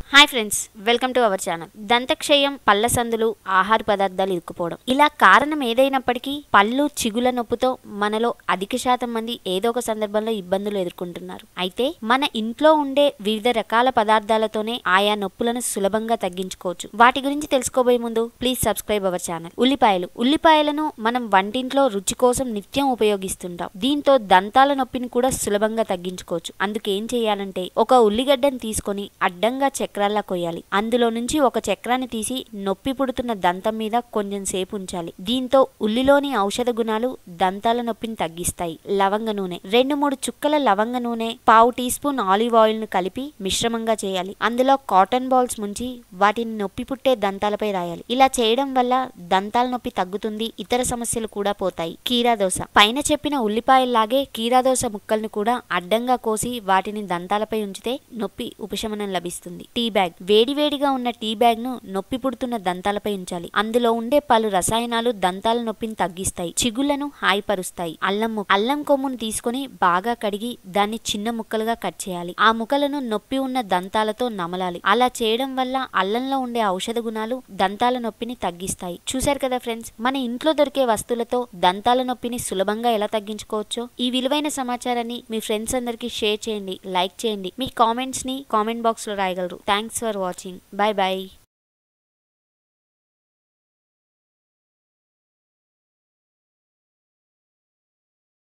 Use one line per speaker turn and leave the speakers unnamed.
hi friends welcome to our channel దంతక్షయం పళ్ళ సందులు ఆహార పదార్థాలు ఇరుక్కుపోవడం ఇలా కారణం ఏదైనప్పటికీ పళ్ళు చిగుల నొప్పుతో మనలో అధిక శాతం మంది ఏదో ఒక సందర్భంలో ఇబ్బందులు ఎదుర్కొంటున్నారు అయితే మన ఇంట్లో ఉండే వివిధ రకాల పదార్థాలతోనే ఆయా నొప్పులను సులభంగా తగ్గించుకోవచ్చు వాటి గురించి తెలుసుకోబోయే ముందు ప్లీజ్ సబ్స్క్రైబ్ అవర్ ఛానల్ ఉల్లిపాయలు ఉల్లిపాయలను మనం వంటింట్లో రుచి కోసం నిత్యం ఉపయోగిస్తుంటాం దీంతో దంతాల నొప్పిని కూడా సులభంగా తగ్గించుకోవచ్చు అందుకు ఏం చేయాలంటే ఒక ఉల్లిగడ్డను తీసుకొని అడ్డంగా చక్రాల్లా కొయ్యాలి అందులో నుంచి ఒక చక్రాన్ని తీసి నొప్పి పుడుతున్న దంతం మీద కొంచెం సేపు ఉంచాలి దీంతో ఉల్లిలోని ఔషధ గుణాలు దంతాల నొప్పిని తగ్గిస్తాయి లవంగ నూనె రెండు మూడు చుక్కల లవంగ నూనె పావు టీ స్పూన్ ఆలివ్ ఆయిల్ ను కలిపి మిశ్రమంగా చేయాలి అందులో కాటన్ బాల్స్ ముంచి వాటిని నొప్పి పుట్టే దంతాలపై రాయాలి ఇలా చేయడం వల్ల దంతాల నొప్పి తగ్గుతుంది ఇతర సమస్యలు కూడా పోతాయి కీరా దోశ పైన చెప్పిన ఉల్లిపాయల్లాగే కీరా దోశ ముక్కల్ని కూడా అడ్డంగా కోసి వాటిని దంతాలపై ఉంచితే నొప్పి ఉపశమనం లభిస్తుంది టీ బ్యాగ్ వేడివేడిగా ఉన్న టీ బ్యాగ్ ను నొప్పి పుడుతున్న దంతాలపై ఉంచాలి అందులో ఉండే పలు రసాయనాలు దంతాల నొప్పిని తగ్గిస్తాయి చిగుళ్లను హాయిపరుస్తాయి అల్లం ముక్క అల్లం కొమ్మును తీసుకొని బాగా కడిగి దాన్ని చిన్న ముక్కలుగా కట్ చేయాలి ఆ ముక్కలను నొప్పి ఉన్న దంతాలతో నమలాలి అలా చేయడం వల్ల అల్లంలో ఉండే ఔషధ గుణాలు దంతాల నొప్పిని తగ్గిస్తాయి చూశారు కదా ఫ్రెండ్స్ మన ఇంట్లో దొరికే వస్తువులతో దంతాల నొప్పిని సులభంగా ఎలా తగ్గించుకోవచ్చో ఈ విలువైన సమాచారాన్ని మీ ఫ్రెండ్స్ అందరికీ షేర్ చేయండి లైక్ చేయండి మీ కామెంట్స్ ని కామెంట్ బాక్స్ లో రాయగలరు thanks for watching bye bye